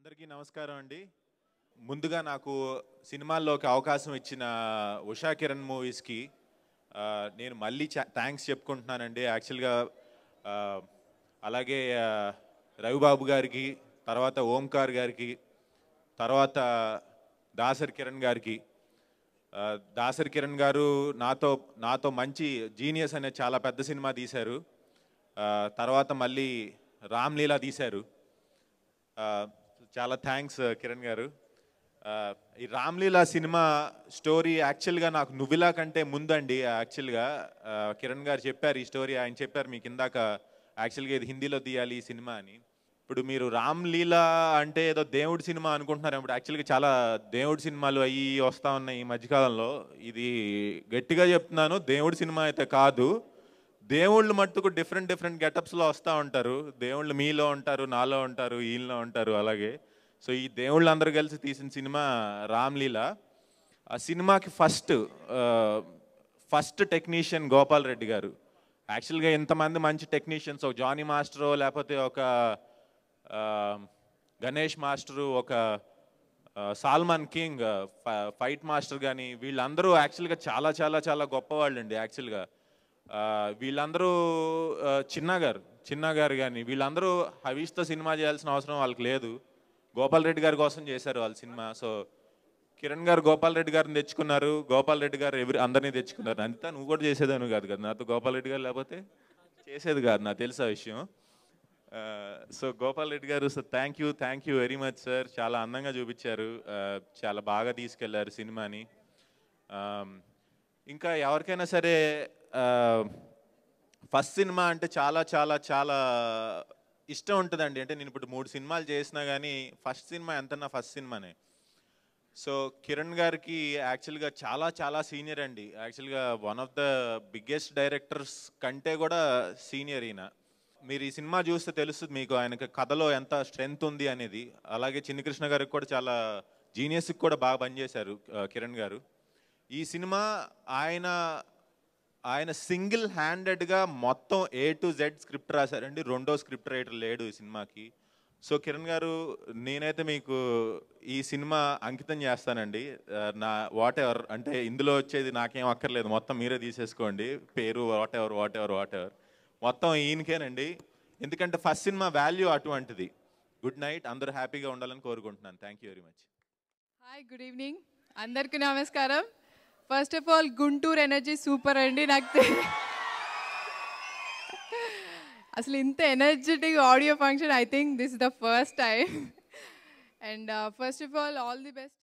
అందరికీ నమస్కారం అండి ముందుగా నాకు సినిమాల్లోకి అవకాశం ఇచ్చిన ఉషా కిరణ్ మూవీస్కి ఆ, నేను మళ్ళీ థ్యాంక్స్ చెప్పుకుంటున్నానండి యాక్చువల్గా ఆ, అలాగే ఆ, రవిబాబు గారికి తర్వాత ఓంకార్ గారికి తర్వాత దాసరి కిరణ్ గారికి ఆ, దాసరి కిరణ్ గారు నాతో నాతో మంచి జీనియస్ అనే చాలా పెద్ద సినిమా తీశారు ఆ, తర్వాత మళ్ళీ రామ్లీలా తీశారు ఆ, చాలా థ్యాంక్స్ కిరణ్ గారు ఆ, ఈ రామ్లీలా సినిమా స్టోరీ యాక్చువల్గా నాకు నువ్విలా కంటే ముందండి యాక్చువల్గా ఆ, కిరణ్ గారు చెప్పారు ఈ స్టోరీ ఆయన చెప్పారు మీకు ఇందాక యాక్చువల్గా ఇది హిందీలో తీయాలి ఈ సినిమా అని ఇప్పుడు మీరు రామ్లీలా అంటే ఏదో దేవుడి సినిమా అనుకుంటున్నారు ఇప్పుడు యాక్చువల్గా చాలా దేవుడి సినిమాలు అయ్యి వస్తూ ఉన్నాయి ఈ మధ్యకాలంలో ఇది గట్టిగా చెప్తున్నాను దేవుడి సినిమా అయితే కాదు దేవుళ్ళు మట్టుకు డిఫరెంట్ డిఫరెంట్ గెటప్స్లో వస్తూ ఉంటారు దేవుళ్ళు మీలో ఉంటారు నాలో ఉంటారు ఈయనలో ఉంటారు అలాగే సో ఈ దేవుళ్ళు అందరూ కలిసి తీసిన సినిమా రామ్లీల ఆ సినిమాకి first first technician Gopal Reddy garu యాక్చువల్గా ఇంతమంది మంచి టెక్నీషియన్స్ ఒక జానీ మాస్టరు లేకపోతే ఒక ఆ, గణేష్ మాస్టరు ఒక ఆ, సాల్మాన్ కింగ్ ఫ- ఫైట్ మాస్టర్ కానీ వీళ్ళందరూ యాక్చువల్గా చాలా చాలా చాలా గొప్పవాళ్ళు అండి యాక్చువల్గా ఆ, వీళ్ళందరూ ఆ, చిన్న గారు చిన్న గారు కానీ వీళ్ళందరూ హవీష్తో సినిమా చేయాల్సిన అవసరం వాళ్ళకి లేదు గోపాల్ రెడ్డి గారి కోసం చేశారు వాళ్ళ సినిమా సో కిరణ్ గారు గోపాల్ రెడ్డి గారిని తెచ్చుకున్నారు గోపాల్ రెడ్డి గారు ఎవరి అందరినీ తెచ్చుకున్నారు అంతా నువ్వు కూడా చేసేదాను కాదు కదా నాతో గోపాల్ రెడ్డి గారు లేకపోతే చేసేది కాదు నాకు తెలుసు ఆ విషయం so Gopal Reddy garu sir thank you thank you very much sir చాలా అందంగా చూపించారు ఆ, చాలా బాగా తీసుకెళ్లారు సినిమాని ఆమ్, ఇంకా ఎవరికైనా సరే ఫస్ట్ సినిమా అంటే చాలా చాలా చాలా ఇష్టం ఉంటుందండి అంటే నేను ఇప్పుడు మూడు సినిమాలు చేసినా కానీ ఫస్ట్ సినిమా ఎంత నా ఫస్ట్ సినిమానే సో కిరణ్ గారికి యాక్చువల్గా చాలా చాలా సీనియర్ అండి యాక్చువల్గా one of the biggest directors కంటే కూడా సీనియర్ ఈయన మీరు ఈ సినిమా చూస్తే తెలుస్తుంది మీకు ఆయనకి కథలో ఎంత స్ట్రెంగ్త్ ఉంది అనేది అలాగే చిన్ని కృష్ణ గారికి కూడా చాలా జీనియస్కి కూడా బాగా పనిచేశారు ఆ, కిరణ్ గారు ఈ సినిమా ఆయన ఆయన సింగిల్ హ్యాండెడ్గా మొత్తం ఏ టు జెడ్ స్క్రిప్ట్ రాశారండి రెండో స్క్రిప్ట్ రైటర్ లేడు ఈ సినిమాకి సో కిరణ్ గారు నేనైతే మీకు ఈ సినిమా అంకితం చేస్తానండి ఆ, నా వాట్ ఎవర్ అంటే ఇందులో వచ్చేది నాకేం అక్కర్లేదు మొత్తం మీరే తీసేసుకోండి పేరు whatever whatever whatever మొత్తం ఈయనకేనండి ఎందుకంటే ఫస్ట్ సినిమా వాల్యూ అటువంటిది గుడ్ నైట్ అందరూ హ్యాపీగా ఉండాలని కోరుకుంటున్నాను thank you very much hi good evening అందరికీ నమస్కారం first of all Guntur energy super అండి నాకు తె- అసలు ఇంత energetic audio function I think this the first time and first of all all the best